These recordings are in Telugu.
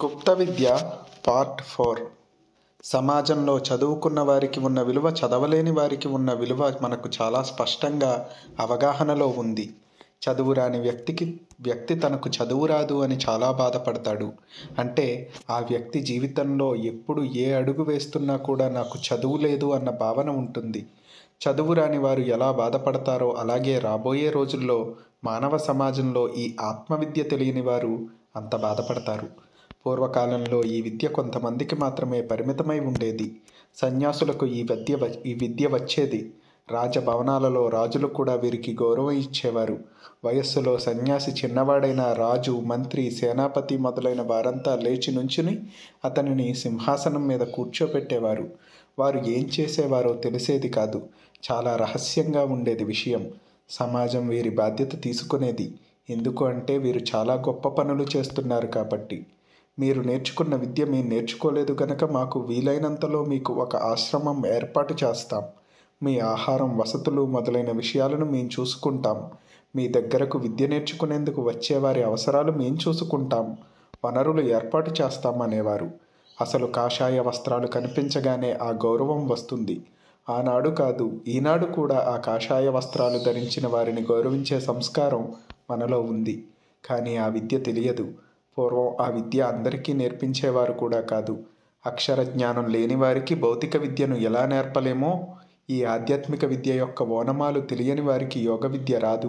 గుప్త విద్య పార్ట్ ఫోర్ సమాజంలో చదువుకున్న వారికి ఉన్న విలువ చదవలేని వారికి ఉన్న విలువ మనకు చాలా స్పష్టంగా అవగాహనలో ఉంది చదువు రాని వ్యక్తికి వ్యక్తి తనకు చదువు రాదు అని చాలా బాధపడతాడు అంటే ఆ వ్యక్తి జీవితంలో ఎప్పుడు ఏ అడుగు వేస్తున్నా కూడా నాకు చదువు లేదు అన్న భావన ఉంటుంది చదువు రాని వారు ఎలా బాధపడతారో అలాగే రాబోయే రోజుల్లో మానవ సమాజంలో ఈ ఆత్మవిద్య తెలియని వారు అంత బాధపడతారు పూర్వకాలంలో ఈ విద్య కొంతమందికి మాత్రమే పరిమితమై ఉండేది సన్యాసులకు ఈ విద్య వ- ఈ విద్య వచ్చేది రాజభవనాలలో రాజులు కూడా వీరికి గౌరవం ఇచ్చేవారు వయస్సులో సన్యాసి చిన్నవాడైన రాజు మంత్రి సేనాపతి మొదలైన వారంతా లేచి నుంచుని అతనిని సింహాసనం మీద కూర్చోపెట్టేవారు వారు ఏం చేసేవారో తెలిసేది కాదు చాలా రహస్యంగా ఉండేది విషయం సమాజం వీరి బాధ్యత తీసుకునేది ఎందుకు అంటే వీరు చాలా గొప్ప పనులు చేస్తున్నారు కాబట్టి మీరు నేర్చుకున్న విద్య మేము నేర్చుకోలేదు గనక మాకు వీలైనంతలో మీకు ఒక ఆశ్రమం ఏర్పాటు చేస్తాం మీ ఆహారం వసతులు మొదలైన విషయాలను మేము చూసుకుంటాం మీ దగ్గరకు విద్య నేర్చుకునేందుకు వచ్చేవారి అవసరాలు మేము చూసుకుంటాం వనరులు ఏర్పాటు చేస్తాం అనేవారు అసలు కాషాయ వస్త్రాలు కనిపించగానే ఆ గౌరవం వస్తుంది ఆనాడు కాదు ఈనాడు కూడా ఆ కాషాయ వస్త్రాలు ధరించిన వారిని గౌరవించే సంస్కారం మనలో ఉంది కానీ ఆ విద్య తెలియదు పూర్వం ఆ విద్య అందరికీ నేర్పించేవారు కూడా కాదు అక్షర జ్ఞానం లేని వారికి భౌతిక విద్యను ఎలా నేర్పలేమో ఈ ఆధ్యాత్మిక విద్య యొక్క ఓనమాలు తెలియని వారికి యోగ విద్య రాదు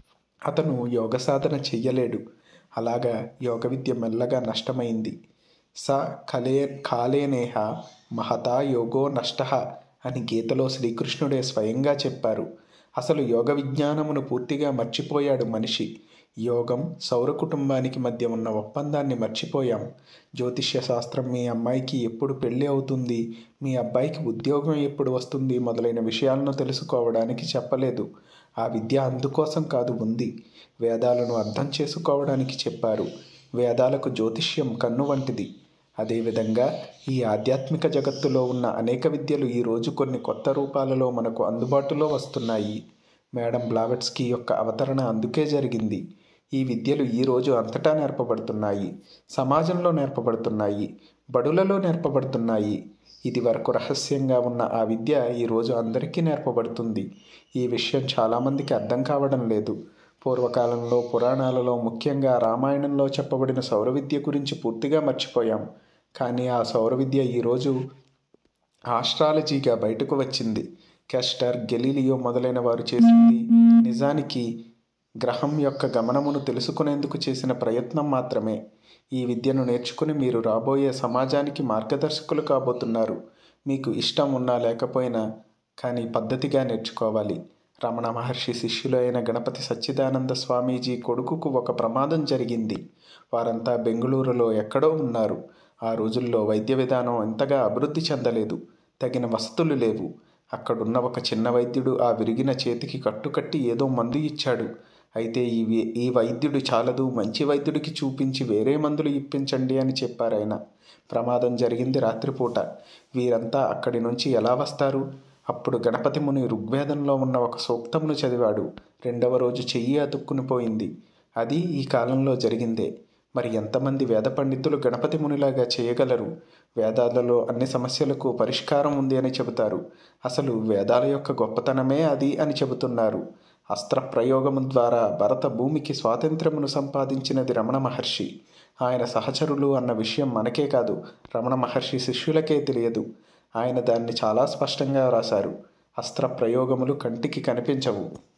అతను యోగ సాధన చెయ్యలేడు అలాగా యోగ విద్య మెల్లగా నష్టమైంది స కలే కాలేనేహ మహతా యోగో నష్ట అని గీతలో శ్రీకృష్ణుడే స్వయంగా చెప్పారు అసలు యోగ విజ్ఞానమును పూర్తిగా మర్చిపోయాడు మనిషి యోగం సౌర కుటుంబానికి మధ్య ఉన్న ఒప్పందాన్ని మర్చిపోయాం జ్యోతిష్య శాస్త్రం మీ అమ్మాయికి ఎప్పుడు పెళ్ళి అవుతుంది మీ అబ్బాయికి ఉద్యోగం ఎప్పుడు వస్తుంది మొదలైన విషయాలను తెలుసుకోవడానికి చెప్పలేదు ఆ విద్య అందుకోసం కాదు ఉంది వేదాలను అర్థం చేసుకోవడానికి చెప్పారు వేదాలకు జ్యోతిష్యం కన్ను వంటిది అదేవిధంగా ఈ ఆధ్యాత్మిక జగత్తులో ఉన్న అనేక విద్యలు ఈరోజు కొన్ని కొత్త రూపాలలో మనకు అందుబాటులో వస్తున్నాయి మేడం బ్లావెట్స్కీ యొక్క అవతరణ అందుకే జరిగింది ఈ విద్యలు ఈరోజు అంతటా నేర్పబడుతున్నాయి సమాజంలో నేర్పబడుతున్నాయి బడులలో నేర్పబడుతున్నాయి ఇది వరకు రహస్యంగా ఉన్న ఆ విద్య ఈరోజు అందరికీ నేర్పబడుతుంది ఈ విషయం చాలామందికి అర్థం కావడం లేదు పూర్వకాలంలో పురాణాలలో ముఖ్యంగా రామాయణంలో చెప్పబడిన సౌర విద్య గురించి పూర్తిగా మర్చిపోయాం కానీ ఆ సౌర విద్య ఈరోజు ఆస్ట్రాలజీగా బయటకు వచ్చింది కెస్టర్ గెలీలియో మొదలైన వారు చేసింది నిజానికి గ్రహం యొక్క గమనమును తెలుసుకునేందుకు చేసిన ప్రయత్నం మాత్రమే ఈ విద్యను నేర్చుకుని మీరు రాబోయే సమాజానికి మార్గదర్శకులు కాబోతున్నారు మీకు ఇష్టం ఉన్నా లేకపోయినా కానీ పద్ధతిగా నేర్చుకోవాలి రమణ మహర్షి శిష్యులు అయిన గణపతి సచ్చిదానంద స్వామీజీ కొడుకుకు ఒక ప్రమాదం జరిగింది వారంతా బెంగళూరులో ఎక్కడో ఉన్నారు ఆ రోజుల్లో వైద్య విధానం ఎంతగా అభివృద్ధి చెందలేదు తగిన వసతులు లేవు అక్కడున్న ఒక చిన్న వైద్యుడు ఆ విరిగిన చేతికి కట్టుకట్టి ఏదో మందు ఇచ్చాడు అయితే ఈ వి- ఈ వైద్యుడు చాలదు మంచి వైద్యుడికి చూపించి వేరే మందులు ఇప్పించండి అని చెప్పారు ఆయన ప్రమాదం జరిగింది రాత్రిపూట వీరంతా అక్కడి నుంచి ఎలా వస్తారు అప్పుడు గణపతి ముని ఋగ్వేదంలో ఉన్న ఒక సూక్తమును చదివాడు రెండవ రోజు చెయ్యి అతుక్కుని పోయింది అది ఈ కాలంలో జరిగిందే మరి ఎంతమంది వేద పండితులు గణపతి మునిలాగా చేయగలరు వేదాలలో అన్ని సమస్యలకు పరిష్కారం ఉంది అని చెబుతారు అసలు వేదాల యొక్క గొప్పతనమే అది అని చెబుతున్నారు అస్త్ర ప్రయోగము ద్వారా భరత భూమికి స్వాతంత్రమును సంపాదించినది రమణ మహర్షి ఆయన సహచరులు అన్న విషయం మనకే కాదు రమణ మహర్షి శిష్యులకే తెలియదు ఆయన దాన్ని చాలా స్పష్టంగా రాశారు అస్త్ర ప్రయోగములు కంటికి కనిపించవు